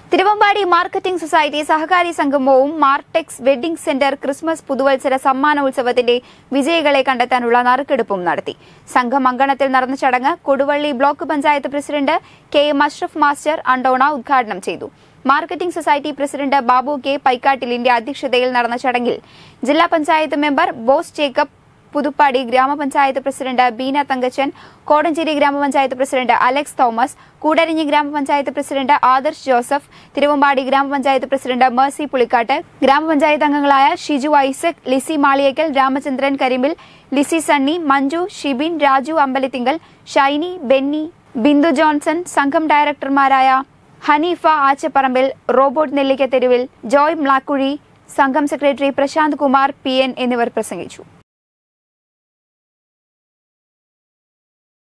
Thiruvambady marketing society സഹകാരി സംഗമവും മാർടെക്സ് wedding centre Christmas പുതുവത്സര സമ്മാനോത്സവത്തിന്റെ വിജയികളെ കണ്ടെത്താനുള്ള നറുക്കെടുപ്പും നടത്തി സംഘം അങ്കണത്തിൽ നടന്ന ചടങ്ങ് Koduvally block panchayat president K M Ashraf master അണ്ടോണ ഉദ്ഘാടനം ചെയ്തു marketing society president Babu K പൈക്കാട്ടിലിന്റെ അധ്യക്ഷതയിൽ നടന്ന ചടങ്ങിൽ ജില്ലാ പഞ്ചായത്ത് മെമ്പർ ബോസ് ജേക്കബ് പുതുപ്പാടി ഗ്രാമപഞ്ചായത്ത് പ്രസിഡന്റ് ബീന തങ്കച്ചൻ കോടഞ്ചേരി ഗ്രാമപഞ്ചായത്ത് പ്രസിഡന്റ് അലക്സ് തോമസ് കൂടരഞ്ഞി ഗ്രാമപഞ്ചായത്ത് പ്രസിഡന്റ് ആദർശ് ജോസഫ് തിരുവമ്പാടി ഗ്രാമപഞ്ചായത്ത് പ്രസിഡന്റ് മേഴ്സി പുളിക്കാട്ട് ഗ്രാമപഞ്ചായത്ത് അംഗങ്ങളായ Shiju Isaac Lissy Maliyakkal Ramachandran Karimbil Lissy Sunny Manju Shibin Raju Ambalathinkal Shiny Benny Bindu Johnson സംഘം ഡയറക്ടർമാരായ ഹനീഫ ആച്ചപ്പറമ്പിൽ റോബോട്ട് നെല്ലിക്ക തെരുവിൽ ജോയ് മ്ലാക്കുഴി സംഘം secretary Prashanth Kumar P N എന്നിവർ പ്രസംഗിച്ചു